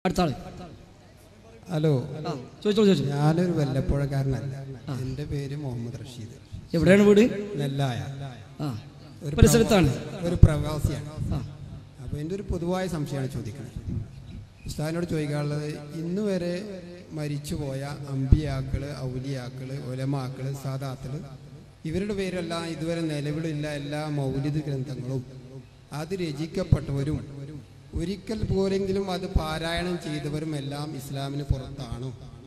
അടുത്ത ആള് ഹലോ ആ ചോദിച്ചോളൂ ചോദിച്ചു ഞാനൊരു വല്ലപ്പുഴക്കാരനല്ല എൻ്റെ പേര് മുഹമ്മദ് റഷീദ് എവിടെയാണ് വീട് നെല്ലായ ആ ഒരു പരിസരത്താണ് ഒരു പ്രവാസിയാണ് ആ അപ്പോൾ എൻ്റെ ഒരു പൊതുവായ സംശയമാണ് ചോദിക്കുന്നത് ഉസ്താദിനോട് ചോദിക്കാനുള്ളത് ഇന്ന് വരെ മരിച്ചുപോയ അമ്പിയാക്കള് ഔലിയാക്കള് ഒലമാക്കള് സാദാത്തുകൾ ഇവരുടെ പേരെല്ലാം ഇതുവരെ നിലവിലുള്ള എല്ലാ മൗലിദ് ഗ്രന്ഥങ്ങളും അത് രചിക്കപ്പെട്ടവരും ഒരിക്കൽ പോലെങ്കിലും അത് പാരായണം ചെയ്തവരും എല്ലാം ഇസ്ലാമിന് പുറത്താണോ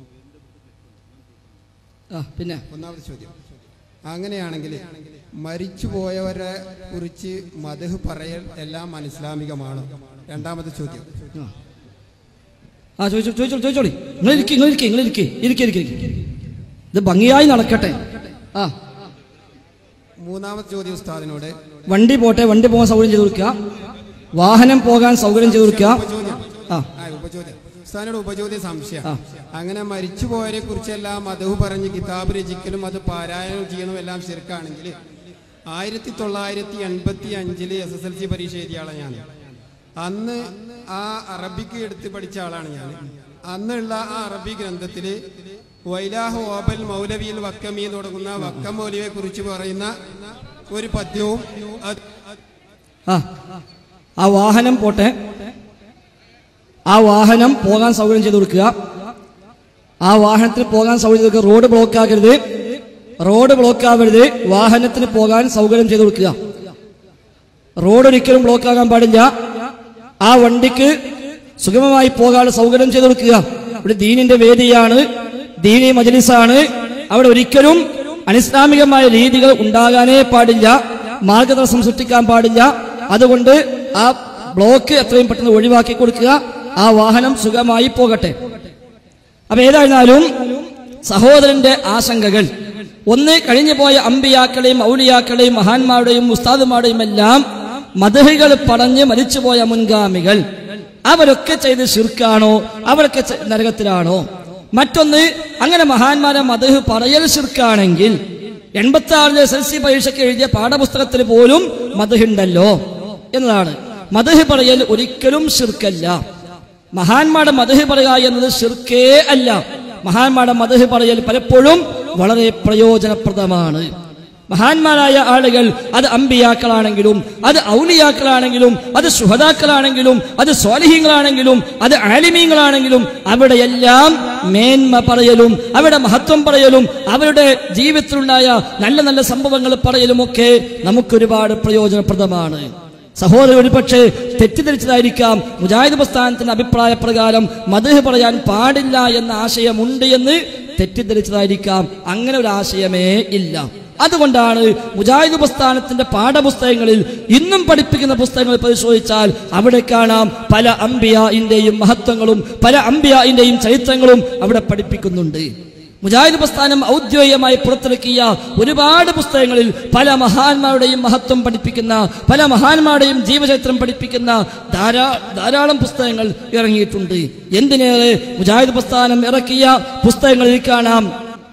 ആ പിന്നെ ഒന്നാമത്തെ ചോദ്യം അങ്ങനെയാണെങ്കിൽ മരിച്ചുപോയവരെ കുറിച്ച് മതഹ് പറയൽ എല്ലാം അനിസ്ലാമികമാണോ രണ്ടാമത്തെ ചോദ്യം ആ ആ ചോദിച്ചോ ചോദിച്ചോളൂ ചോദിച്ചോളി നിങ്ങൾ ഇരിക്കും നിങ്ങൾ ഇരിക്കും നിങ്ങൾ ഇരിക്കും ഇരിക്കും ഇരിക്കും ഇരിക്കും ഇത് ഭംഗിയായി നടക്കട്ടെ ആ മൂന്നാമത്തെ ചോദ്യം ഉസ്താദിനോട് വണ്ടി പോട്ടെ വണ്ടി പോകാൻ സൗകര്യം ചെയ്ത് കൊടുക്കുക വാഹനം പോകാൻ സൗകര്യം ചെയ്ത് കൊടുക്കുക ഉപചോദ്യം ആ ആ ഉപചോദ്യം ഉസ്താദിനോട് ഉപചോദ്യം സംശയം ആ. അങ്ങനെ മരിച്ചുപോയവരെ കുറിച്ചെല്ലാം മതഹ് പറഞ്ഞ് കിതാബ് രചിക്കലും അത് പാരായണം ചെയ്യണം എല്ലാം ശരിക്കാണെങ്കിൽ ആയിരത്തി തൊള്ളായിരത്തി എൺപത്തി അഞ്ചില് എസ് എസ് എൽ സി പരീക്ഷ എഴുതിയ ആളാണ് ഞാൻ അന്ന് ആ അറബിക്ക് എടുത്ത് പഠിച്ച ആളാണ് ഞാൻ അന്നുള്ള ആ അറബി ഗ്രന്ഥത്തില് വൈലാഹ് ഓബൽ മൗലവിയിൽ വക്കമി എന്ന് തുടങ്ങുന്ന വക്കം മൗലവിയെ കുറിച്ച് പറയുന്ന ഒരു പദ്യവും അത് ആ ആ വാഹനം പോട്ടെ ആ വാഹനം പോകാൻ സൗകര്യം ചെയ്ത് കൊടുക്കുക ആ വാഹനത്തിന് പോകാൻ സൗകര്യം ചെയ്ത് കൊടുക്കുക റോഡ് ബ്ലോക്ക് ആകരുത് റോഡ് ബ്ലോക്ക് ആവരുത് വാഹനത്തിന് പോകാൻ സൗകര്യം ചെയ്ത് കൊടുക്കുക റോഡ് ഒരിക്കലും ബ്ലോക്ക് ആകാൻ പാടില്ല ആ വണ്ടിക്ക് സുഗമമായി പോകാനുള്ള സൗകര്യം ചെയ്ത് കൊടുക്കുക ഇവിടെ ദീനിന്റെ വേദിയാണ് ദീനി മജലിസാണ് അവിടെ ഒരിക്കലും അനിസ്ലാമികമായ രീതികൾ ഉണ്ടാകാനേ പാടില്ല മാർഗദർശനം സൃഷ്ടിക്കാൻ പാടില്ല അതുകൊണ്ട് ആ ബ്ലോക്ക് എത്രയും പെട്ടെന്ന് ഒഴിവാക്കി കൊടുക്കുക ആ വാഹനം സുഖമായി പോകട്ടെ അപ്പൊ ഏതായിരുന്നാലും സഹോദരന്റെ ആശങ്കകൾ ഒന്ന് കഴിഞ്ഞു പോയ അമ്പിയാക്കളെയും ഔലിയാക്കളെയും മഹാന്മാരുടെയും ഉസ്താദുമാരുടെയും എല്ലാം മതഹുകൾ പറഞ്ഞ് മരിച്ചുപോയ മുൻഗാമികൾ അവരൊക്കെ ചെയ്ത് ശിർക്കാണോ അവരൊക്കെ ചെ- നരകത്തിലാണോ മറ്റൊന്ന് അങ്ങനെ മഹാന്മാരെ മതഹ് പറയൽ ശിർക്കാണെങ്കിൽ എൺപത്തി ആറിലെ എസ് എൽ സി പരീക്ഷയ്ക്ക് എഴുതിയ പാഠപുസ്തകത്തിൽ പോലും മതഹുണ്ടല്ലോ എന്നതാണ് മതഹ് പറയൽ ഒരിക്കലും ശിർക്കല്ല മഹാന്മാരുടെ മതഹ് പറയുക എന്നത് ശിർക്കേ അല്ല മഹാന്മാരുടെ മതഹ് പറയൽ പലപ്പോഴും വളരെ പ്രയോജനപ്രദമാണ് മഹാന്മാരായ ആളുകൾ അത് അമ്പിയാക്കളാണെങ്കിലും അത് ഔലിയാക്കളാണെങ്കിലും അത് സുഹതാക്കളാണെങ്കിലും അത് സ്വാലിഹ്യങ്ങളാണെങ്കിലും അത് ആലിമീങ്ങളാണെങ്കിലും അവിടെയെല്ലാം മേന്മ പറയലും അവരുടെ മഹത്വം പറയലും അവരുടെ ജീവിതത്തിലുണ്ടായ നല്ല നല്ല സംഭവങ്ങൾ പറയലും ഒക്കെ നമുക്കൊരുപാട് പ്രയോജനപ്രദമാണ് സഹോദരൻ ഒരുപക്ഷെ തെറ്റിദ്ധരിച്ചതായിരിക്കാം മുജാഹിദ് പ്രസ്ഥാനത്തിന്റെ അഭിപ്രായ പ്രകാരം മധുഹ് പറയാൻ പാടില്ല എന്ന ആശയമുണ്ട് എന്ന് തെറ്റിദ്ധരിച്ചതായിരിക്കാം അങ്ങനെ ഒരു ആശയമേ ഇല്ല അതുകൊണ്ടാണ് മുജാഹിദ് പ്രസ്ഥാനത്തിന്റെ പാഠപുസ്തകങ്ങളിൽ ഇന്നും പഠിപ്പിക്കുന്ന പുസ്തകങ്ങൾ പരിശോധിച്ചാൽ അവിടെ കാണാം പല അംബിയാന്റെയും മഹത്വങ്ങളും പല അംബിയാന്റെയും ചരിത്രങ്ങളും അവിടെ പഠിപ്പിക്കുന്നുണ്ട് മുജാഹിദ് പ്രസ്ഥാനം ഔദ്യോഗികമായി പുറത്തിറക്കിയ ഒരുപാട് പുസ്തകങ്ങളിൽ പല മഹാന്മാരുടെയും മഹത്വം പഠിപ്പിക്കുന്ന പല മഹാന്മാരുടെയും ജീവചരിത്രം പഠിപ്പിക്കുന്ന ധാരാ ധാരാളം പുസ്തകങ്ങൾ ഇറങ്ങിയിട്ടുണ്ട് എന്തിനേറെ മുജാഹിദ് പ്രസ്ഥാനം ഇറക്കിയ പുസ്തകങ്ങളിൽ കാണാം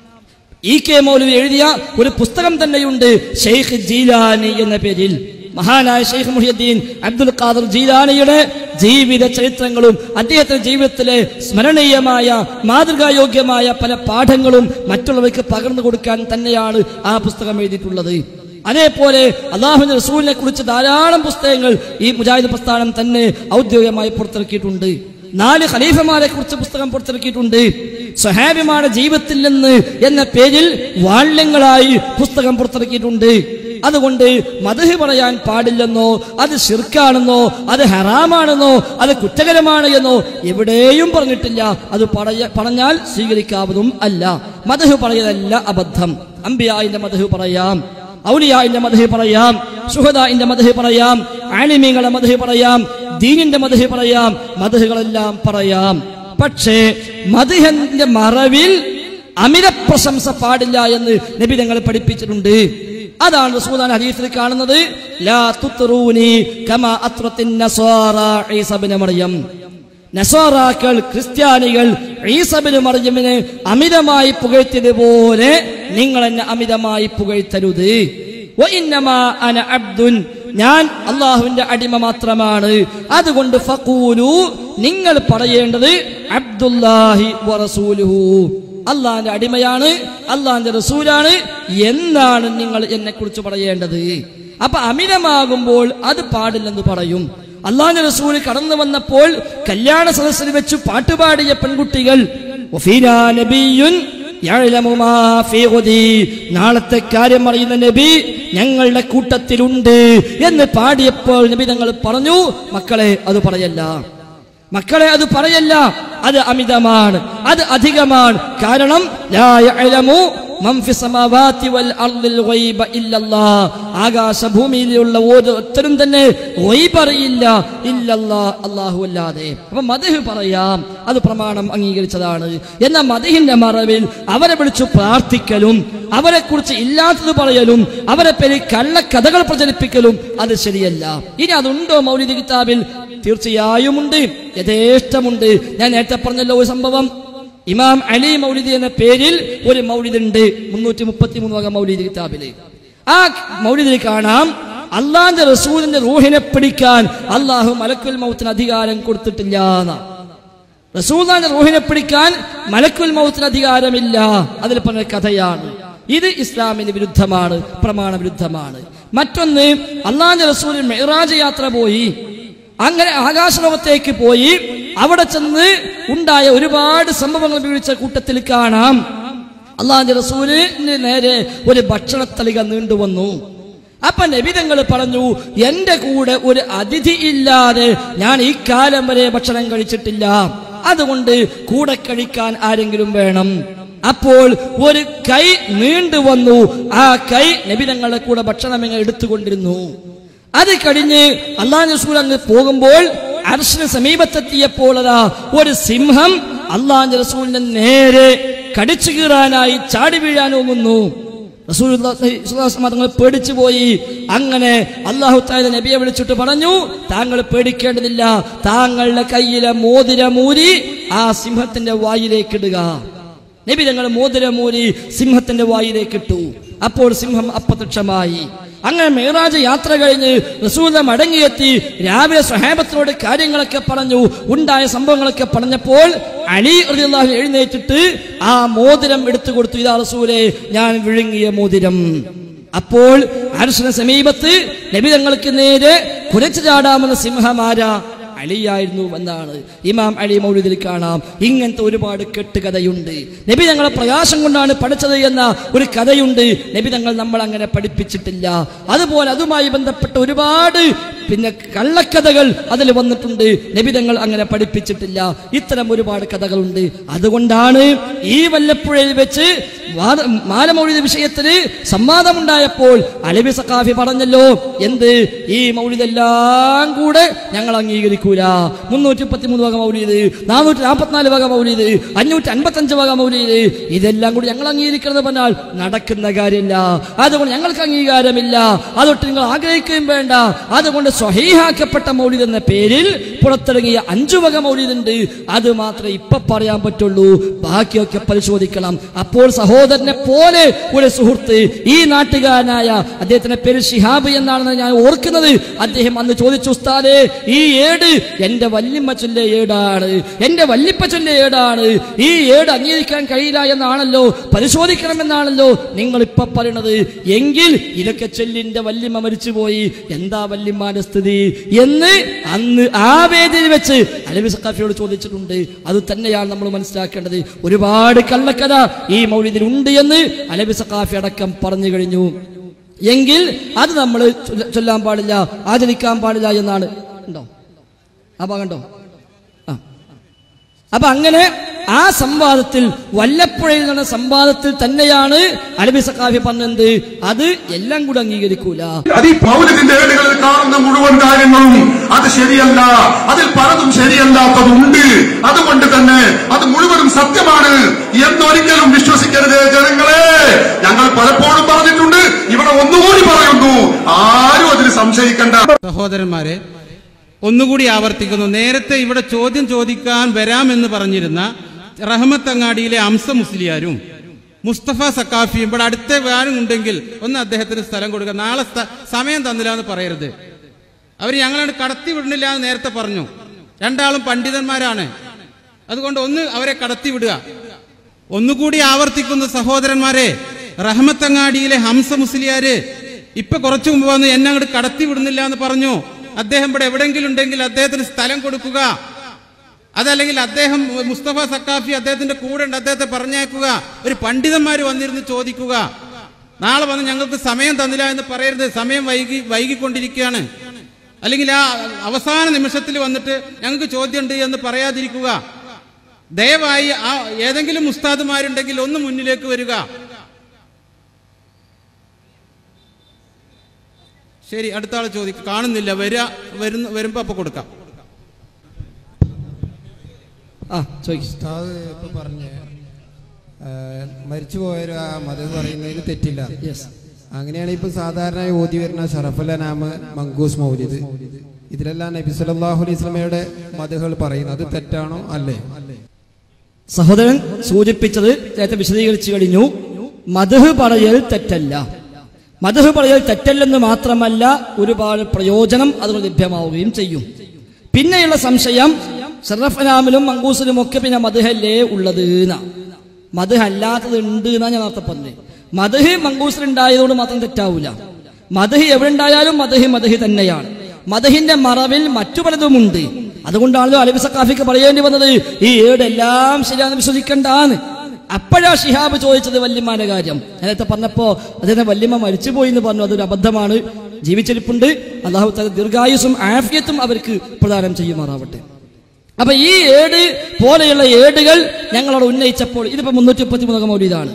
ഇ കെ മൗലവി എഴുതിയ ഒരു പുസ്തകം തന്നെയുണ്ട് ഷെയ്ഖ് ജീലാനി എന്ന പേരിൽ മഹാനായ ഷെയ്ഖ് മുഹിയുദ്ദീൻ അബ്ദുൽ ഖാദർ ജീലാനിയുടെ ജീവിത ചരിത്രങ്ങളും അദ്ദേഹത്തിന്റെ ജീവിതത്തിലെ സ്മരണീയമായ മാതൃകായോഗ്യമായ പല പാഠങ്ങളും മറ്റുള്ളവർക്ക് പകർന്നു കൊടുക്കാൻ തന്നെയാണ് ആ പുസ്തകം എഴുതിയിട്ടുള്ളത് അതേപോലെ അള്ളാഹുവിന്റെ റസൂലിനെ കുറിച്ച് ധാരാളം പുസ്തകങ്ങൾ ഈ മുജാഹിദ് പ്രസ്ഥാനം തന്നെ ഔദ്യോഗികമായി പുറത്തിറക്കിയിട്ടുണ്ട് നാല് ഖലീഫമാരെ കുറിച്ച് പുസ്തകം പുറത്തിറക്കിയിട്ടുണ്ട് സ്വഹാബിമാരുടെ ജീവിതത്തിൽ നിന്ന് എന്ന പേരിൽ വാള്യങ്ങളായി പുസ്തകം പുറത്തിറക്കിയിട്ടുണ്ട് അതുകൊണ്ട് മതഹ് പറയാൻ പാടില്ലെന്നോ അത് ശിർക്കാണെന്നോ അത് ഹറാമാണെന്നോ അത് കുറ്റകരമാണ് എന്നോ എവിടെയും പറഞ്ഞിട്ടില്ല അത് പറയ പറഞ്ഞാൽ സ്വീകരിക്കാവതും അല്ല മതഹ് പറയലല്ല അബദ്ധം അമ്പിയായിന്റെ മതഹ് പറയാം ഔലിയായിന്റെ മതഹ് പറയാം സുഹദായിന്റെ മതഹ് പറയാം ആനിമീങ്ങളുടെ മതഹ് പറയാം ദീനിന്റെ മതഹ് പറയാം മതഹുകളെല്ലാം പറയാം പക്ഷേ മധുഹന്റെ മറവിൽ അമിത പ്രശംസ പാടില്ല എന്ന് നബി തങ്ങൾ പഠിപ്പിച്ചിട്ടുണ്ട് അതാണ് റസൂലാൻ ഹദീസിൽ കാണുന്നത് ലാ തുത്രൂനി കമാ അത്രത്തിൻ നസ്വാറ ഈസ ഇബ്നു മറിയം നസ്വാറാക്കൾ ക്രിസ്ത്യാനികൾ ഈസബിന് മറിയമിനെ അമിതമായി പുകഴ്ത്തിയതുപോലെ നിങ്ങൾ എന്നെ അമിതമായി പുകഴ്ത്തരുത് വഇന്നമാ അന അബ്ദുൻ ഞാൻ അള്ളാഹുവിന്റെ അടിമ മാത്രമാണ് അതുകൊണ്ട് ഫഖൂലു നിങ്ങൾ പറയേണ്ടത് അബ്ദുല്ലാഹി വറസൂലുഹു അള്ളാഹിന്റെ അടിമയാണ് അള്ളാഹിന്റെ റസൂലാണ് എന്നാണ് നിങ്ങൾ എന്നെ കുറിച്ച് പറയേണ്ടത് അപ്പൊ അമിതമാകുമ്പോൾ അത് പാടില്ലെന്ന് പറയും അള്ളാഹിന്റെ റസൂല് കടന്നു വന്നപ്പോൾ കല്യാണ സദസ്സിൽ വെച്ച് പാട്ടുപാടിയ പെൺകുട്ടികൾ വഫീനാ നബിയ്യുൻ യഅലമു മാ ഫീ ഗദി. നാളത്തെ കാര്യം അറിയുന്ന നബി ഞങ്ങളുടെ കൂട്ടത്തിലുണ്ട് എന്ന് പാടിയപ്പോൾ നബി തങ്ങൾ പറഞ്ഞു മക്കളെ അത് പറയല്ല മക്കളെ അത് പറയല്ല അത് അമിതമാണ് അത് അധികമാണ് കാരണം ലാ യഅലമു മൻ ഫി സമാവാതി വൽ അർദിൽ ഗൈബ ഇല്ലല്ലാഹ് ആകാശഭൂമിയിലുള്ള ഓരോരുത്തരും തന്നെ ഗൈബ് അറിയില്ല ഇല്ലല്ലാ അല്ലാഹു അല്ലാതെ അപ്പൊ മദഹ് പറയാം അത് പ്രമാണം അംഗീകരിച്ചതാണ് എന്നാൽ മദഹിന്റെ മറവിൽ അവരെ വിളിച്ചു പ്രാർത്ഥിക്കലും അവരെ കുറിച്ച് ഇല്ലാത്തത് പറയലും അവരെ പേര് കള്ളക്കഥകൾ പ്രചരിപ്പിക്കലും അത് ശരിയല്ല ഇനി അതുണ്ടോ മൗലിക കിതാബിൽ തീർച്ചയായും ഉണ്ട് യഥേഷ്ടമുണ്ട് ഞാൻ നേരത്തെ പറഞ്ഞല്ലോ ഒരു സംഭവം ഇമാം അലി മൗലിദ് എന്ന പേരിൽ ഒരു മൗലിദ് ഉണ്ട് മുന്നൂറ്റി മുപ്പത്തി മൂന്ന് വക മൗലിദ് കിതാബില് ആ മൗലിദിൽ കാണാം അള്ളാന്റെ റസൂലിന്റെ റൂഹിനെ പിടിക്കാൻ അള്ളാഹു മലക്കുൽ മൗത്തിന് അധികാരം കൊടുത്തിട്ടില്ല എന്നാ റസൂലിന്റെ റൂഹിനെ പിടിക്കാൻ മലക്കുൽ മൗത്തിന് അധികാരമില്ല അതിൽ പറഞ്ഞ കഥയാണ് ഇത് ഇസ്ലാമിന് വിരുദ്ധമാണ് പ്രമാണ വിരുദ്ധമാണ് മറ്റൊന്ന് അള്ളാന്റെ റസൂൽ മെഹറാജ് യാത്ര പോയി അങ്ങനെ ആകാശലോകത്തേക്ക് പോയി അവിടെ ചെന്ന് ഉണ്ടായ ഒരുപാട് സംഭവങ്ങൾ വിവരിച്ച കൂട്ടത്തിൽ കാണാം അള്ളാന്റെ റസൂലിന് നേരെ ഒരു ഭക്ഷണത്തളിക നീണ്ടുവന്നു അപ്പൊ നബിതങ്ങൾ പറഞ്ഞു എന്റെ കൂടെ ഒരു അതിഥി ഇല്ലാതെ ഞാൻ ഈ കാലം വരെ ഭക്ഷണം കഴിച്ചിട്ടില്ല അതുകൊണ്ട് കൂടെ കഴിക്കാൻ ആരെങ്കിലും വേണം അപ്പോൾ ഒരു കൈ നീണ്ടു വന്നു ആ കൈ നബിതങ്ങളുടെ കൂടെ ഭക്ഷണം ഇങ്ങനെ എടുത്തുകൊണ്ടിരുന്നു അത് കഴിഞ്ഞ് അള്ളാഹു റസൂൽ അങ്ങ് പോകുമ്പോൾ അർശന സമീപത്തെത്തിയപ്പോൾ അതാ ഒരു സിംഹം അള്ളാഹു റസൂലിന്റെ നേരെ കടിച്ചു കീറാനായി ചാടി വീഴാൻ ഓങ്ങുന്നു തങ്ങൾ പേടിച്ചു പോയി അങ്ങനെ അള്ളാഹു താല നബിയെ വിളിച്ചിട്ട് പറഞ്ഞു താങ്കൾ പേടിക്കേണ്ടതില്ല താങ്കളുടെ കയ്യിലെ മോതിരമൂരി ആ സിംഹത്തിന്റെ വായിലേക്ക് ഇടുക നബി തങ്ങൾ മോതിരമൂരി സിംഹത്തിന്റെ വായിലേക്ക് ഇട്ടു അപ്പോൾ സിംഹം അപ്രത്യക്ഷമായി അങ്ങനെ മേറാജ് യാത്ര കഴിഞ്ഞ് റസൂല മടങ്ങിയെത്തി രാവിലെ സ്വഹാബത്തിനോട് കാര്യങ്ങളൊക്കെ പറഞ്ഞു ഉണ്ടായ സംഭവങ്ങളൊക്കെ പറഞ്ഞപ്പോൾ അലി റളിയല്ലാഹു എഴുന്നേറ്റിട്ട് ആ മോതിരം എടുത്തു കൊടുത്തു ഇതാ റസൂലെ ഞാൻ വിഴുങ്ങിയ മോതിരം അപ്പോൾ അർശന സമീപത്ത് നബി തങ്ങൾക്ക് നേരെ കുരച്ചു ചാടാമെന്ന സിംഹമാരാ അലിയായിരുന്നു എന്നാണ് ഇമാം അലി മൗലിദിൽ കാണാം ഇങ്ങനത്തെ ഒരുപാട് കെട്ടുകഥയുണ്ട് നബി ഞങ്ങളെ പ്രകാശം കൊണ്ടാണ് പഠിച്ചത് എന്ന ഒരു കഥയുണ്ട് നബി തങ്ങൾ നമ്മൾ അങ്ങനെ പഠിപ്പിച്ചിട്ടില്ല അതുപോലെ അതുമായി ബന്ധപ്പെട്ട ഒരുപാട് പിന്നെ കള്ളക്കഥകൾ അതിൽ വന്നിട്ടുണ്ട് നബി തങ്ങൾ അങ്ങനെ പഠിപ്പിച്ചിട്ടില്ല ഇത്തരം ഒരുപാട് കഥകളുണ്ട് അതുകൊണ്ടാണ് ഈ വല്ലപ്പുഴയിൽ വെച്ച് വാദ- മാലമൗലിക വിഷയത്തിന് സംവാദമുണ്ടായപ്പോൾ അലബി സഖാഫി പറഞ്ഞല്ലോ എന്ത് ഈ മൗലിതെല്ലാം കൂടെ ഞങ്ങൾ അംഗീകരിക്കൂല മുന്നൂറ്റി മുപ്പത്തി മൂന്ന് വക മൗലിയത് നാനൂറ്റി നാൽപ്പത്തിനാല് വക മൗലിയത് അഞ്ഞൂറ്റി അൻപത്തഞ്ച് വക മൗലിയത് ഇതെല്ലാം കൂടി ഞങ്ങൾ അംഗീകരിക്കുന്നത് പറഞ്ഞാൽ നടക്കുന്ന കാര്യമില്ല അതുകൊണ്ട് ഞങ്ങൾക്ക് അംഗീകാരമില്ല അതുകൊണ്ട് നിങ്ങൾ ആഗ്രഹിക്കുകയും വേണ്ട അതുകൊണ്ട് സ്വഹീഹാക്കപ്പെട്ട മൗലിദ് എന്ന പേരിൽ പുറത്തിറങ്ങിയ അഞ്ചു വക മൗലിദുണ്ട് അത് മാത്രമേ ഇപ്പൊ പറയാൻ പറ്റുള്ളൂ ബാക്കിയൊക്കെ പരിശോധിക്കണം അപ്പോൾ സഹോദരനെ പോലെ ഒരു സുഹൃത്ത് ഈ നാട്ടുകാരനായ അദ്ദേഹത്തിന്റെ പേര് ഷിഹാബ് എന്നാണെന്ന് ഞാൻ ഓർക്കുന്നത് അദ്ദേഹം അന്ന് ചോദിച്ചു ഉസ്താദേ ഈ ഏട് എന്റെ വല്യമ്മ ചൊല്ല ഏടാണ് എന്റെ വല്യപ്പ ചൊല്ല ഏടാണ് ഈ ഏട് അംഗീകരിക്കാൻ കഴിയില്ല എന്നാണല്ലോ പരിശോധിക്കണമെന്നാണല്ലോ നിങ്ങൾ ഇപ്പൊ പറയണത് എങ്കിൽ ഇതൊക്കെ ചെല്ലിന്റെ വല്യമ്മ മരിച്ചുപോയി എന്താ വല്യമ്മാന്റെ സ്ഥിതി എന്ന് അന്ന് ആ വേദിയിൽ വെച്ച് അലബി സക്കാഫിയോട് ചോദിച്ചിട്ടുണ്ട് അത് തന്നെയാണ് നമ്മൾ മനസ്സിലാക്കേണ്ടത് ഒരുപാട് കള്ളക്കഥ ഈ മൗലിദിൽ ഉണ്ട് എന്ന് അലബി സക്കാഫി അടക്കം പറഞ്ഞു കഴിഞ്ഞു എങ്കിൽ അത് നമ്മൾ ചൊല്ല- ചൊല്ലാൻ പാടില്ല ആചരിക്കാൻ പാടില്ല എന്നാണ് ഉണ്ടോ ആ ഭാഗണ്ടോ ആ അപ്പൊ അങ്ങനെ ആ സംവാദത്തിൽ വല്ലപ്പുഴയിൽ നടന്ന സംവാദത്തിൽ തന്നെയാണ് അലബി സക്കാഫി പറഞ്ഞത് അത് എല്ലാം കൂടെ അംഗീകരിക്കൂല അത് ഈ പൗരത്തിന്റെ ഏടുകളിൽ കാണുന്ന മുഴുവൻ കാര്യങ്ങളും അത് ശരിയല്ല അതിൽ പലതും ശരിയല്ലാത്തതുണ്ട് അതുകൊണ്ട് തന്നെ അത് മുഴുവനും സത്യമാണ് എന്നൊരിക്കലും വിശ്വസിക്കരുത് ജനങ്ങളെ ഞങ്ങൾ പലപ്പോഴും പറഞ്ഞിട്ടുണ്ട് ഇവിടെ ഒന്നുകൂടി പറയുന്നു ആരും അതിൽ സംശയിക്കണ്ട സഹോദരന്മാരെ ഒന്നുകൂടി ആവർത്തിക്കുന്നു നേരത്തെ ഇവിടെ ചോദ്യം ചോദിക്കാൻ വരാമെന്ന് പറഞ്ഞിരുന്ന റഹ്മത്തങ്ങാടിയിലെ അംസ മുസ്ലിയാരും മുസ്തഫ സക്കാഫിയും ഇവിടെ അടുത്ത വേനും ഉണ്ടെങ്കിൽ ഒന്ന് അദ്ദേഹത്തിന് സ്ഥലം കൊടുക്കുക നാളെ സ്ഥ- സമയം തന്നില്ല എന്ന് പറയരുത് അവർ ഞങ്ങളെ കടത്തി വിടുന്നില്ല എന്ന് നേരത്തെ പറഞ്ഞു രണ്ടാളും പണ്ഡിതന്മാരാണ് അതുകൊണ്ട് ഒന്ന് അവരെ കടത്തി വിടുക ഒന്നുകൂടി ആവർത്തിക്കുന്ന സഹോദരന്മാരെ റഹ്മത്തങ്ങാടിയിലെ ഹംസ മുസ്ലിയാര് ഇപ്പൊ കുറച്ചു മുമ്പ് വന്ന് എന്നെ അങ്ങോട്ട് കടത്തി വിടുന്നില്ല എന്ന് പറഞ്ഞു അദ്ദേഹം ഇവിടെ എവിടെയെങ്കിലും ഉണ്ടെങ്കിൽ അദ്ദേഹത്തിന് സ്ഥലം കൊടുക്കുക അതല്ലെങ്കിൽ അദ്ദേഹം മുസ്തഫ സക്കാഫി അദ്ദേഹത്തിന്റെ കൂടെ ഉണ്ട് അദ്ദേഹത്തെ പറഞ്ഞേക്കുക ഒരു പണ്ഡിതന്മാർ വന്നിരുന്ന് ചോദിക്കുക നാളെ വന്ന് ഞങ്ങൾക്ക് സമയം തന്നില്ല എന്ന് പറയരുത് സമയം വൈകി വൈകിക്കൊണ്ടിരിക്കുകയാണ് അല്ലെങ്കിൽ ആ അവസാന നിമിഷത്തിൽ വന്നിട്ട് ഞങ്ങൾക്ക് ചോദ്യമുണ്ട് എന്ന് പറയാതിരിക്കുക ദയവായി ആ ഏതെങ്കിലും ഉസ്താദുമാരുണ്ടെങ്കിൽ ഒന്ന് മുന്നിലേക്ക് വരിക ശരി അടുത്ത ആൾ ചോദിക്കും കാണുന്നില്ല വരിക വരുന്ന വരുമ്പോ അപ്പൊ കൊടുക്കാം ആ ചോദിക്കും ഉസ്താദ് ഇപ്പൊ പറഞ്ഞ മരിച്ചുപോയൊരു ആ മതം പറയുന്നതിന് തെറ്റില്ല യെസ് അങ്ങനെയാണ് ഇപ്പൊ സാധാരണ ഓതി വരുന്ന ഷറഫുലനാമ് മങ്കൂസ് മൗലിദ് ഇതിലെല്ലാം നബി സല്ലല്ലാഹു അലൈഹി സ്വലമയുടെ മതകൾ പറയുന്നത് അത് തെറ്റാണോ അല്ലേ സഹോദരൻ സൂചിപ്പിച്ചത് നേരത്തെ വിശദീകരിച്ചു കഴിഞ്ഞു മധുഹ് പറയൽ തെറ്റല്ല മധുഹ് പറയൽ തെറ്റല്ലെന്ന് മാത്രമല്ല ഒരുപാട് പ്രയോജനം അതുകൊണ്ട് ലഭ്യമാവുകയും ചെയ്യും പിന്നെയുള്ള സംശയം ഷറഫനാമിലും മങ്കൂസിലും ഒക്കെ പിന്നെ മധുഹല്ലേ ഉള്ളത് എന്നാ മധുഹ് അല്ലാത്തത് ഉണ്ട് എന്നാ ഞാൻ നേരത്തെ പറഞ്ഞത് മധുഹ് മങ്കൂസിൽ ഉണ്ടായതുകൊണ്ട് മാത്രം തെറ്റാവൂല മധുഹ് എവിടെ ഉണ്ടായാലും മധുഹ് മധുഹ് തന്നെയാണ് മധുഹിന്റെ മറവിൽ മറ്റു പലതുമുണ്ട് അതുകൊണ്ടാണല്ലോ അലബി സക്കാഫിക്ക് പറയേണ്ടി വന്നത് ഈ ഏടെല്ലാം ശരിയാണെന്ന് വിശ്വസിക്കണ്ടാന്ന് അപ്പോഴാ ഷിഹാബ് ചോദിച്ചത് വല്യമ്മാന്റെ കാര്യം നേരത്തെ പറഞ്ഞപ്പോ അദ്ദേഹം വല്യമ്മ മരിച്ചുപോയി എന്ന് പറഞ്ഞു അതൊരു അബദ്ധമാണ് ജീവിച്ചിരിപ്പുണ്ട് അള്ളാഹു തല ദീർഘായുസും ആഫിയത്തും അവർക്ക് പ്രദാനം ചെയ്യുമാറാവട്ടെ അപ്പൊ ഈ ഏട് പോലെയുള്ള ഏടുകൾ ഞങ്ങളോട് ഉന്നയിച്ചപ്പോൾ ഇതിപ്പോ മുന്നൂറ്റി മുപ്പത്തി മൂന്നകം മൗലീദാണ്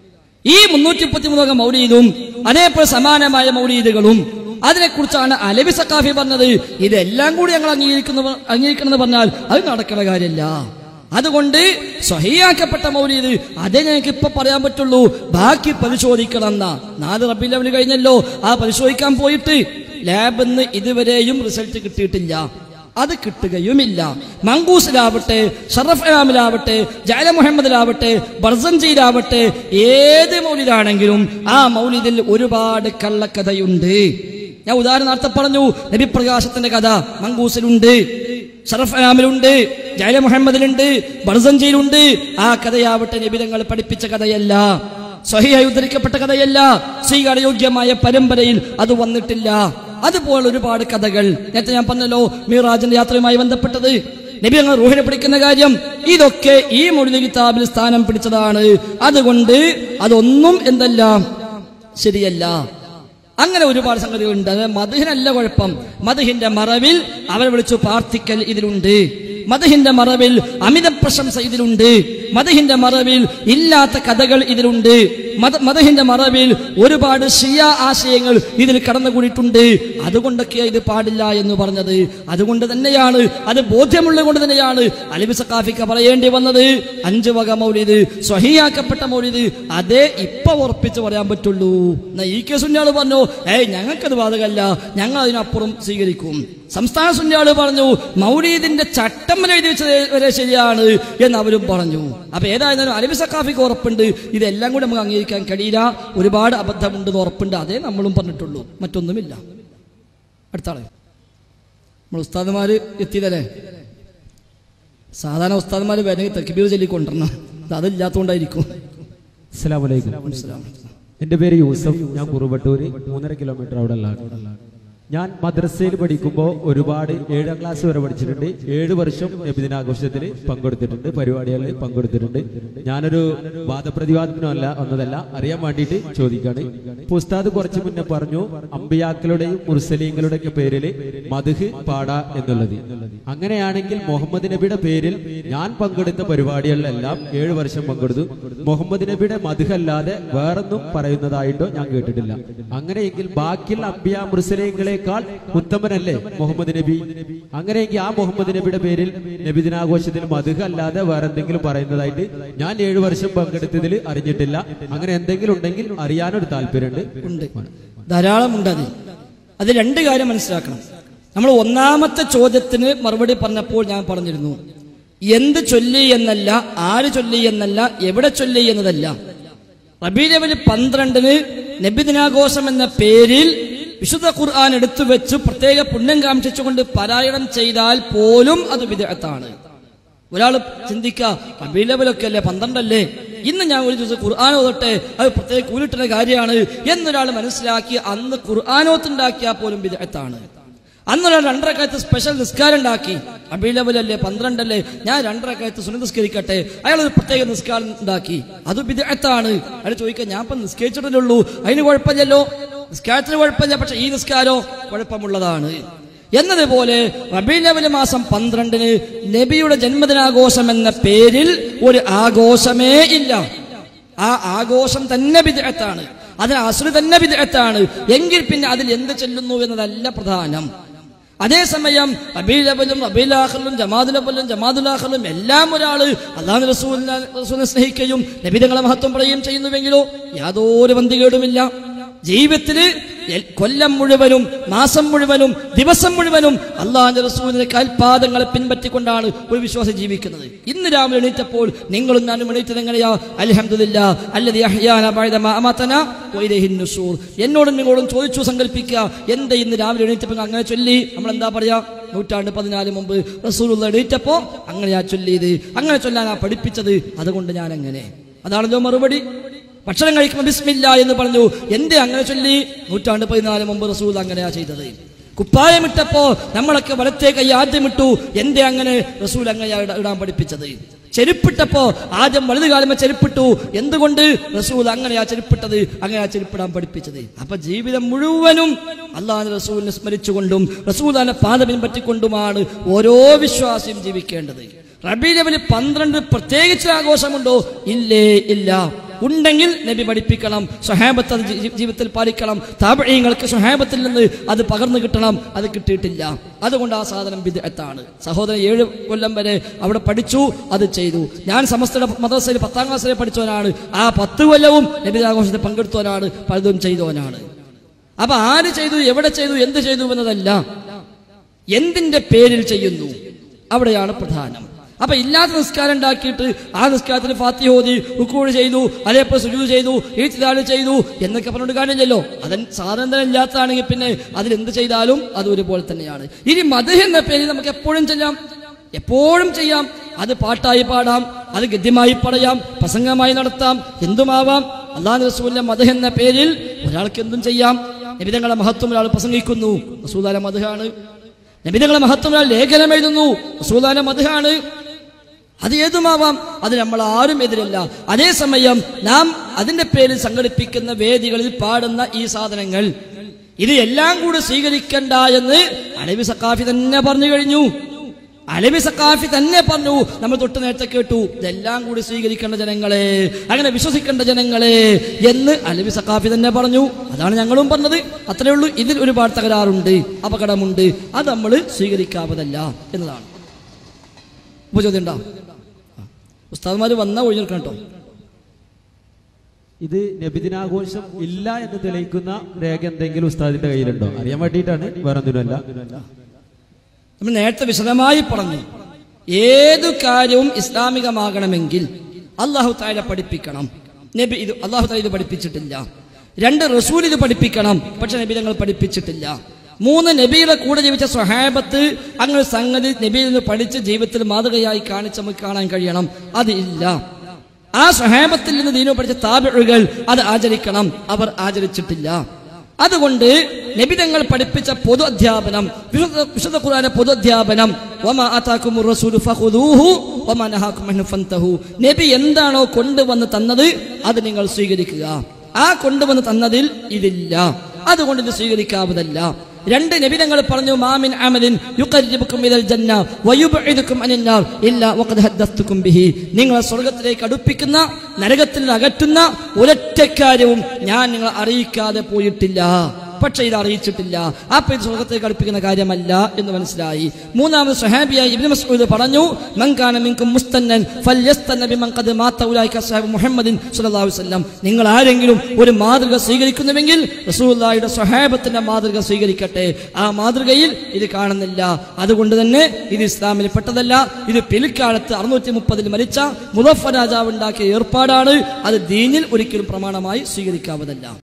ഈ മുന്നൂറ്റി മുപ്പത്തി മൂന്നകം മൗലീദും അതേപോലെ സമാനമായ മൗലീദുകളും അതിനെക്കുറിച്ചാണ് അലവി സക്കാഫി പറഞ്ഞത് ഇതെല്ലാം കൂടി ഞങ്ങൾ അംഗീകരിക്കുന്ന അംഗീകരിക്കണമെന്ന് പറഞ്ഞാൽ അത് നടക്കുന്ന കാര്യമല്ല അതുകൊണ്ട് സ്വഹിയാക്കപ്പെട്ട മൗലീദ് അതേ ഞങ്ങൾക്ക് ഇപ്പൊ പറയാൻ പറ്റുള്ളൂ ബാക്കി പരിശോധിക്കണം എന്നാ നാല് റബ്ബി ലെവൽ കഴിഞ്ഞല്ലോ ആ പരിശോധിക്കാൻ പോയിട്ട് ലാബിൽ നിന്ന് ഇതുവരെയും റിസൾട്ട് കിട്ടിയിട്ടില്ല അത് കിട്ടുകയുമില്ല മങ്കൂസിലാവട്ടെ ഷറഫാമിലാവട്ടെ ജാല മുഹമ്മദിലാവട്ടെ ബർസൻജിയിലാവട്ടെ ഏത് മൗലിദാണെങ്കിലും ആ മൗലിദിൽ ഒരുപാട് കള്ളക്കഥയുണ്ട് ഞാൻ ഉദാഹരണം നേരത്തെ പറഞ്ഞു നബി പ്രകാശത്തിന്റെ കഥ മങ്കൂസിലുണ്ട് ഷറഫാമിലുണ്ട് ജാല മുഹമ്മദിലുണ്ട് ബർസൻജിയിലുണ്ട് ആ കഥയാവട്ടെ നബിതങ്ങൾ പഠിപ്പിച്ച കഥയല്ല സ്വഹിയായി ഉദ്ധരിക്കപ്പെട്ട കഥയല്ല സ്വീകാരയോഗ്യമായ പരമ്പരയിൽ അത് വന്നിട്ടില്ല അതുപോലെ ഒരുപാട് കഥകൾ നേരത്തെ ഞാൻ പറഞ്ഞല്ലോ മീറാജിന്റെ യാത്രയുമായി ബന്ധപ്പെട്ടത് നബി ഞങ്ങൾ റൂഹിനെ പിടിക്കുന്ന കാര്യം ഇതൊക്കെ ഈ മൊഴി കിതാബിൽ സ്ഥാനം പിടിച്ചതാണ് അതുകൊണ്ട് അതൊന്നും എന്തല്ല ശരിയല്ല അങ്ങനെ ഒരുപാട് സംഗതികളുണ്ട് അത് മധുഹിനല്ല കുഴപ്പം മധുഹിന്റെ മറവിൽ അവരെ വിളിച്ചു പ്രാർത്ഥിക്കൽ ഇതിലുണ്ട് മധുഹിന്റെ മറവിൽ അമിത പ്രശംസ ഇതിലുണ്ട് മധുഹിന്റെ മറവിൽ ഇല്ലാത്ത കഥകൾ ഇതിലുണ്ട് മത- മതഹിന്റെ മറവിൽ ഒരുപാട് ഷിയ ആശയങ്ങൾ ഇതിൽ കടന്നുകൂടിയിട്ടുണ്ട് അതുകൊണ്ടൊക്കെ ഇത് പാടില്ല എന്ന് പറഞ്ഞത് അതുകൊണ്ട് തന്നെയാണ് അത് ബോധ്യമുള്ളത് കൊണ്ട് തന്നെയാണ് അലിബി സക്കാഫിക്ക പറയേണ്ടി വന്നത് അഞ്ച് വക മൗലിദ് സ്വഹിയാക്കപ്പെട്ട മൗലിദ് അതേ ഇപ്പൊ ഉറപ്പിച്ച് പറയാൻ പറ്റുള്ളൂ എന്നാ ഈ കെ സുന്യാള് പറഞ്ഞു ഏയ് ഞങ്ങൾക്കത് ബാധകമല്ല ഞങ്ങൾ അതിനപ്പുറം സ്വീകരിക്കും സംസ്ഥാന സുന്യാള് പറഞ്ഞു മൗലീദിന്റെ ചട്ടം വരെ എഴുതി വെച്ചത് വരെ ശരിയാണ് എന്ന് അവരും പറഞ്ഞു അപ്പൊ ഏതായിരുന്നാലും അലബി സക്കാഫിക്ക് ഉറപ്പുണ്ട് ഇതെല്ലാം കൂടി നമുക്ക് അംഗീകരിക്കാൻ കഴിയില്ല ഒരുപാട് അബദ്ധമുണ്ടെന്ന് ഉറപ്പുണ്ട് അതേ നമ്മളും പറഞ്ഞിട്ടുള്ളൂ മറ്റൊന്നുമില്ല അടുത്ത ആള് നമ്മൾ ഉസ്താദുമാര് എത്തിയതല്ലേ സാധാരണ ഉസ്താദുമാര് വേണമെങ്കിൽ തെക്കിബീർ ചൊല്ലി കൊണ്ടുവരണം ഇത് അതില്ലാത്തതുകൊണ്ടായിരിക്കും അസ്സലാമലൈക്കും എന്റെ പേര് യൂസഫ് ഞാൻ കുറുവട്ടൂര് മൂന്നര കിലോമീറ്റർ അവിടെ ഉള്ള ഞാൻ മദ്രസയിൽ പഠിക്കുമ്പോൾ ഒരുപാട് ഏഴാം ക്ലാസ് വരെ പഠിച്ചിട്ടുണ്ട് ഏഴ് വർഷം നബിദിനാഘോഷത്തിൽ പങ്കെടുത്തിട്ടുണ്ട് പരിപാടികളിൽ പങ്കെടുത്തിട്ടുണ്ട് ഞാനൊരു വാദപ്രതിവാദത്തിനല്ല വന്നതല്ല അറിയാൻ വേണ്ടിയിട്ട് ചോദിക്കാണ് ഇപ്പൊ ഉസ്താദ് കുറച്ച് മുന്നേ പറഞ്ഞു അമ്പിയാക്കളുടെയും മുർസലീങ്ങളുടെയൊക്കെ പേരിൽ മധുഹ് പാട എന്നുള്ളത് അങ്ങനെയാണെങ്കിൽ മുഹമ്മദ് നബിയുടെ പേരിൽ ഞാൻ പങ്കെടുത്ത പരിപാടികളിലെല്ലാം ഏഴ് വർഷം പങ്കെടുത്തു മുഹമ്മദ് നബിയുടെ മധുഹ് അല്ലാതെ വേറൊന്നും പറയുന്നതായിട്ടോ ഞാൻ കേട്ടിട്ടില്ല അങ്ങനെയെങ്കിൽ ബാക്കിയുള്ള അമ്പിയ മുർസലീങ്ങളെക്കാൾ ഉത്തമനല്ലേ മുഹമ്മദ് നബി അങ്ങനെയെങ്കിൽ ആ മുഹമ്മദ് നബിയുടെ പേരിൽ നബിദിനാഘോഷത്തിൽ മധുഹ് അല്ലാതെ വേറെ എന്തെങ്കിലും പറയുന്നതായിട്ട് ഞാൻ ഏഴു വർഷം പങ്കെടുത്തതിൽ അറിഞ്ഞിട്ടില്ല അങ്ങനെ എന്തെങ്കിലും ഉണ്ടെങ്കിൽ അറിയാനൊരു താല്പര്യമുണ്ട് ഉണ്ട് ധാരാളം ഉണ്ട് അതിൽ അത് രണ്ട് കാര്യം മനസ്സിലാക്കണം നമ്മൾ ഒന്നാമത്തെ ചോദ്യത്തിന് മറുപടി പറഞ്ഞപ്പോൾ ഞാൻ പറഞ്ഞിരുന്നു എന്ത് ചൊല്ലി എന്നല്ല ആര് ചൊല്ലി എന്നല്ല എവിടെ ചൊല്ലി എന്നതല്ല റബീലവല് പന്ത്രണ്ടിന് നബിദിനാഘോഷം എന്ന പേരിൽ വിശുദ്ധ ഖുർആൻ എടുത്തു വെച്ച് പ്രത്യേക പുണ്യം കാംക്ഷിച്ചുകൊണ്ട് പാരായണം ചെയ്താൽ പോലും അത് വിദഗ്ധത്താണ് ഒരാൾ ചിന്തിക്കുക റബീലവലൊക്കെ അല്ലേ പന്ത്രണ്ടല്ലേ ഇന്ന് ഞാൻ ഒരു ദിവസം ഖുർആൻ ഓതട്ടെ അത് പ്രത്യേക കൂലിട്ടുന്ന കാര്യമാണ് എന്നൊരാൾ മനസ്സിലാക്കി അന്ന് ഖുർആാനോത്തുണ്ടാക്കിയാൽ പോലും വിദഗ്ധത്താണ് അന്നൊരാൾ രണ്ടരക്കാലത്ത് സ്പെഷ്യൽ നിസ്കാരം ഉണ്ടാക്കി അബി ലെവലല്ലേ പന്ത്രണ്ടല്ലേ ഞാൻ രണ്ടരക്കാലത്ത് സുനി നിസ്കരിക്കട്ടെ അയാൾ ഒരു പ്രത്യേക നിസ്കാരം ഉണ്ടാക്കി അത് വിദഗ്ധത്താണ് അയാൾ ചോദിക്കുക ഞാൻ ഇപ്പം നിസ്കരിച്ചിട്ടല്ലേ ഉള്ളൂ അതിന് കുഴപ്പമില്ലല്ലോ നിസ്കാരത്തിന് കുഴപ്പമില്ല പക്ഷെ ഈ നിസ്കാരോ കുഴപ്പമുള്ളതാണ് എന്നതുപോലെ റബി ലെവൽ മാസം പന്ത്രണ്ടിന് നബിയുടെ ജന്മദിനാഘോഷം എന്ന പേരിൽ ഒരു ആഘോഷമേ ഇല്ല ആ ആഘോഷം തന്നെ വിദഗ്ധത്താണ് അതിന് അസുര തന്നെ വിദഗ്ധത്താണ് എങ്കിൽ പിന്നെ അതിൽ എന്ത് ചെല്ലുന്നു എന്നതല്ല പ്രധാനം അതേസമയം അബീലബലും അബീലാഹലും ജമാദുലബലും ജമാദുലാഹലും എല്ലാം ഒരാള് അള്ളാഹു റസൂലിനെ റസൂലിനെ സ്നേഹിക്കുകയും നബിതങ്ങളെ മഹത്വം പറയുകയും ചെയ്യുന്നുവെങ്കിലോ യാതൊരു ബന്ധികേടുമില്ല ജീവിതത്തില് എൽ- കൊല്ലം മുഴുവനും മാസം മുഴുവനും ദിവസം മുഴുവനും അള്ളാഹുന്റെ റസൂലിന്റെ കാൽപാദങ്ങളെ പിൻപറ്റിക്കൊണ്ടാണ് ഒരു വിശ്വാസം ജീവിക്കുന്നത് ഇന്ന് രാവിലെ എണീറ്റപ്പോൾ നിങ്ങളും ഞാനും എണീറ്റത് എങ്ങനെയാ അൽഹംദുലില്ല അല്ലദി അഹ്യാന ബഅദ മാ അമാതന വഇലൈഹിൻ നുശൂർ എന്നോടും നിങ്ങളോടും ചോദിച്ചു സങ്കല്പിക്കുക എന്റെ ഇന്ന് രാവിലെ എണീറ്റപ്പോൾ അങ്ങനെ ചൊല്ലി നമ്മൾ എന്താ പറയാ നൂറ്റാണ്ട് പതിനാല് മുമ്പ് റസൂലുള്ള എണീറ്റപ്പോ അങ്ങനെയാ ചൊല്ലിയത് അങ്ങനെ ചൊല്ലാനാ പഠിപ്പിച്ചത് അതുകൊണ്ട് ഞാൻ അങ്ങനെ അതാണല്ലോ മറുപടി ഭക്ഷണം കഴിക്കുമ്പോൾ ബിസ്മില്ല എന്ന് പറഞ്ഞു എന്തേ അങ്ങനെ ചൊല്ലി നൂറ്റാണ്ട് പതിനാല് മുമ്പ് റസൂൽ അങ്ങനെയാ ചെയ്തത് കുപ്പായമിട്ടപ്പോ നമ്മളൊക്കെ വലത്തേ കൈ ആദ്യം ഇട്ടു എന്തേ അങ്ങനെ റസൂൽ അങ്ങനെയാ ഇട- ഇടാൻ പഠിപ്പിച്ചത് ചെരുപ്പിട്ടപ്പോ ആദ്യം വലത് കാലമ ചെരുപ്പിട്ടു എന്തുകൊണ്ട് റസൂൽ അങ്ങനെയാ ചെരുപ്പിട്ടത് അങ്ങനെയാ ചെരുപ്പിടാൻ പഠിപ്പിച്ചത് അപ്പൊ ജീവിതം മുഴുവനും അള്ളാഹ് റസൂലിനെ സ്മരിച്ചുകൊണ്ടും റസൂലാന്റെ പാത പിൻപറ്റിക്കൊണ്ടുമാണ് ഓരോ വിശ്വാസിയും ജീവിക്കേണ്ടത് റബി ലെവല് പന്ത്രണ്ട് പ്രത്യേകിച്ച് ആഘോഷമുണ്ടോ ഇല്ലേ ഇല്ല ഉണ്ടെങ്കിൽ നബി പഠിപ്പിക്കണം സ്വഹാബത്ത് അത് ജീ- ജീവിതത്തിൽ പാലിക്കണം താപഴയങ്ങൾക്ക് സ്വഹാബത്തിൽ നിന്ന് അത് പകർന്നു കിട്ടണം അത് കിട്ടിയിട്ടില്ല അതുകൊണ്ട് ആ സാധനം വിദഗ്ധത്താണ് സഹോദരൻ ഏഴ് കൊല്ലം വരെ അവിടെ പഠിച്ചു അത് ചെയ്തു ഞാൻ സമസ്തയുടെ മദ്രസയിൽ പത്താം ക്ലാസ്സിലെ പഠിച്ചവനാണ് ആ പത്ത് കൊല്ലവും നബി ആഘോഷത്തിൽ പങ്കെടുത്തവനാണ് പലതും ചെയ്തവനാണ് അപ്പൊ ആര് ചെയ്തു എവിടെ ചെയ്തു എന്ത് ചെയ്തു എന്നതല്ല എന്തിന്റെ പേരിൽ ചെയ്യുന്നു അവിടെയാണ് പ്രധാനം അപ്പൊ ഇല്ലാത്ത നിസ്കാരം ഉണ്ടാക്കിയിട്ട് ആ നിസ്കാരത്തിന് ഫാത്തി ഓതി റുക്കൂഴ് ചെയ്തു അതേപോലെ സുജൂദ് ചെയ്തു ഈത്തിദാല് ചെയ്തു എന്നൊക്കെ പറഞ്ഞുകൊണ്ട് കാര്യമില്ലല്ലോ അതൻ സാധനം തന്നെ ഇല്ലാത്തതാണെങ്കിൽ പിന്നെ അതിലെന്ത് ചെയ്താലും അത് ഒരുപോലെ തന്നെയാണ് ഇനി മത എന്ന പേരിൽ നമുക്ക് എപ്പോഴും ചെയ്യാം എപ്പോഴും ചെയ്യാം അത് പാട്ടായി പാടാം അത് ഗദ്യമായി പറയാം പ്രസംഗമായി നടത്താം എന്തുമാവാം അള്ളാഹ് റസൂലിന്റെ മത എന്ന പേരിൽ ഒരാൾക്ക് എന്തും ചെയ്യാം നിബിതങ്ങളെ മഹത്വം ഒരാൾ പ്രസംഗിക്കുന്നു റസൂലാല മതഹാണ് നബിതങ്ങളെ മഹത്വം ഒരാൾ ലേഖനം എഴുതുന്നു റസൂലാല മതഹാണ് അത് ഏതുമാവാം അത് നമ്മൾ ആരും എതിരല്ല അതേസമയം നാം അതിന്റെ പേരിൽ സംഘടിപ്പിക്കുന്ന വേദികളിൽ പാടുന്ന ഈ സാധനങ്ങൾ ഇത് എല്ലാം കൂടി സ്വീകരിക്കണ്ട എന്ന് അലവി സക്കാഫി തന്നെ പറഞ്ഞു കഴിഞ്ഞു അലവി സക്കാഫി തന്നെ പറഞ്ഞു നമ്മൾ തൊട്ട് നേരത്തെ കേട്ടു ഇതെല്ലാം കൂടി സ്വീകരിക്കേണ്ട ജനങ്ങളെ അങ്ങനെ വിശ്വസിക്കേണ്ട ജനങ്ങളെ എന്ന് അലവി സക്കാഫി തന്നെ പറഞ്ഞു അതാണ് ഞങ്ങളും പറഞ്ഞത് അത്രയേ ഉള്ളൂ ഇതിൽ ഒരുപാട് തകരാറുണ്ട് അപകടമുണ്ട് അത് നമ്മൾ സ്വീകരിക്കാവതല്ല എന്നതാണ് ഇപ്പൊ ചോദ്യം ഉണ്ടോ ഉസ്താദ്മാര് വന്നാ ഒഴിഞ്ഞെടുക്കണം കേട്ടോ ഇത് നബിദിനാഘോഷം ഇല്ല എന്ന് തെളിയിക്കുന്ന രേഖ എന്തെങ്കിലും ഉസ്താദിന്റെ കയ്യിലുണ്ടോ അറിയാൻ വേണ്ടിയിട്ടാണ് വേറെ ഒന്നിനുമല്ല നമ്മൾ നേരത്തെ വിശദമായി പറഞ്ഞു ഏതു കാര്യവും ഇസ്ലാമികമാകണമെങ്കിൽ അള്ളാഹു താല പഠിപ്പിക്കണം നബി ഇത് അള്ളാഹു താല ഇത് പഠിപ്പിച്ചിട്ടില്ല രണ്ട് റസൂൽ ഇത് പഠിപ്പിക്കണം പക്ഷെ നബി തങ്ങൾ പഠിപ്പിച്ചിട്ടില്ല മൂന്ന് നബിയുടെ കൂടെ ജീവിച്ച സ്വഹാബത്ത് അങ്ങനെ സംഗതി നബിയിൽ നിന്ന് പഠിച്ച് ജീവിതത്തിൽ മാതൃകയായി കാണിച്ച് നമുക്ക് കാണാൻ കഴിയണം അത് ഇല്ല ആ സ്വഹാബത്തിൽ നിന്ന് ദീനു പഠിച്ച താപിഴുകൾ അത് ആചരിക്കണം അവർ ആചരിച്ചിട്ടില്ല അതുകൊണ്ട് നബിതങ്ങൾ പഠിപ്പിച്ച പൊതു അധ്യാപനം വിശുദ്ധ വിശുദ്ധ ഖുർആന്റെ പൊതു അധ്യാപനം വമാ ആതാക്കുമുർ റസൂലു ഫഖുദൂഹു വമാ നഹാക്കും അൻഹു ഫന്തഹു നബി എന്താണോ കൊണ്ടുവന്ന് തന്നത് അത് നിങ്ങൾ സ്വീകരിക്കുക ആ കൊണ്ടുവന്ന് തന്നതിൽ ഇതില്ല അതുകൊണ്ട് ഇത് സ്വീകരിക്കാവതല്ല രണ്ട് നബിതങ്ങൾ പറഞ്ഞു മാമിൻ അമലിൻ യുഖർരിബുക്കും ഇലൽ ജന്ന വയുബ്ഇദുക്കും അനിൻ നാർ ഇല്ലാ വഖദ് ഹദ്ദസ്തുക്കും ബിഹി നിങ്ങളെ സ്വർഗ്ഗത്തിലേക്ക് അടുപ്പിക്കുന്ന നരകത്തിൽ നിന്ന് അകറ്റുന്ന ഒരൊറ്റ കാര്യവും ഞാൻ നിങ്ങളെ അറിയിക്കാതെ പോയിട്ടില്ല പക്ഷേ ഇത് അറിയിച്ചിട്ടില്ല അപ്പൊ ഇത് സ്വർഗത്തേക്ക് അടുപ്പിക്കുന്ന കാര്യമല്ല എന്ന് മനസ്സിലായി മൂന്നാമത് സഹാബിയായി ഇബ്നു മസ്ഊദ് പറഞ്ഞു മൻ കാന മിൻകും മുസ്തന്നൻ ഫല്യസ്തന്ന ബിമൻ ഖദ് മാത ഉലൈക അസ്ഹാബു മുഹമ്മദിൻ സ്വല്ലല്ലാഹു അലൈഹി വസല്ലം നിങ്ങൾ ആരെങ്കിലും ഒരു മാതൃക സ്വീകരിക്കുന്നുവെങ്കിൽ റസൂലുള്ളാഹിയുടെ സ്വഹാബത്തിന്റെ മാതൃക സ്വീകരിക്കട്ടെ ആ മാതൃകയിൽ ഇത് കാണുന്നില്ല അതുകൊണ്ട് തന്നെ ഇത് ഇസ്ലാമിൽ പെട്ടതല്ല ഇത് പിൽക്കാലത്ത് അറുന്നൂറ്റി മുപ്പതിൽ മരിച്ച മുദഫർ രാജാവ് ഉണ്ടാക്കിയ ഏർപ്പാടാണ് അത് ദീനിൽ ഒരിക്കലും പ്രമാണമായി സ്വീകരിക്കാവതല്ല